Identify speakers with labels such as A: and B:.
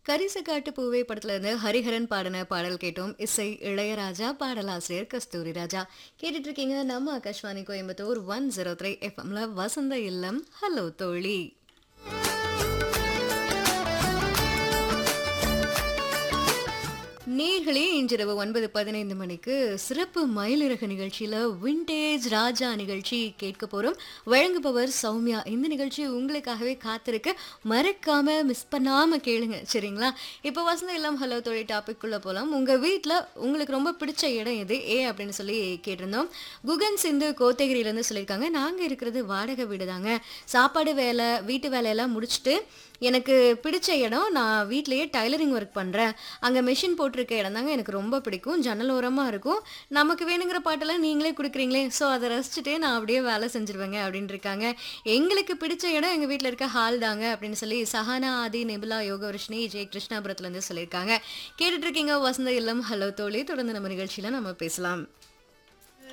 A: கரிசக்காட்டு பூவே படத்துல இருந்து ஹரிஹரன் பாடின பாடல் கேட்டோம் இசை இளையராஜா பாடலாசிரியர் கஸ்தூரி ராஜா கேட்டுட்டு இருக்கீங்க நம்ம Akashvani Coimbatore one zero three எஃப்எம்ல வசந்த இல்லம் ஹலோ தோழி நேர்களே இன்றிரவு ஒன்பது பதினைந்து மணிக்கு சிறப்பு மயிலிறகு நிகழ்ச்சியில விண்டேஜ் ராஜா நிகழ்ச்சி கேட்க போறோம் வழங்குபவர் சௌமியா இந்த நிகழ்ச்சி உங்களுக்காகவே காத்திருக்கு மறக்காம மிஸ் பண்ணாம கேளுங்க சரிங்களா இப்போ வசந்த இல்லம் ஹலோ தொழில் டாபிக் குள்ள போலாம் உங்க வீட்ல உங்களுக்கு ரொம்ப பிடிச்ச இடம் எது ஏ அப்படின்னு சொல்லி கேட்டிருந்தோம் குகன் சிந்து கோத்தகிரியில இருந்து சொல்லியிருக்காங்க நாங்க இருக்கிறது வாடகை வீடு தாங்க சாப்பாடு வேலை வீட்டு வேலையெல்லாம் முடிச்சுட்டு எனக்கு பிடிச்ச இடம் நான் வீட்லயே டைலரிங் ஒர்க் பண்ணுறேன் அங்கே மெஷின் போட்டிருக்க இடம் தாங்க எனக்கு ரொம்ப பிடிக்கும் ஜன்னல் ஓரமாக இருக்கும் நமக்கு வேணுங்கிற பாட்டெல்லாம் நீங்களே கொடுக்குறீங்களே ஸோ அதை ரசிச்சுட்டே நான் அப்படியே வேலை செஞ்சுருவேங்க அப்படின்னு இருக்காங்க எங்களுக்கு பிடிச்ச இடம் எங்கள் வீட்டில் இருக்க ஹால் தாங்க அப்படின்னு சொல்லி சஹானா ஆதி நெபுலா யோகவர்ஷினி ஜெய் கிருஷ்ணாபுரத்துலேருந்து சொல்லியிருக்காங்க கேட்டுட்டு இருக்கீங்க வசந்த இல்லம் ஹலோ தோழி தொடர்ந்து நம்ம நிகழ்ச்சியில் நம்ம பேசலாம்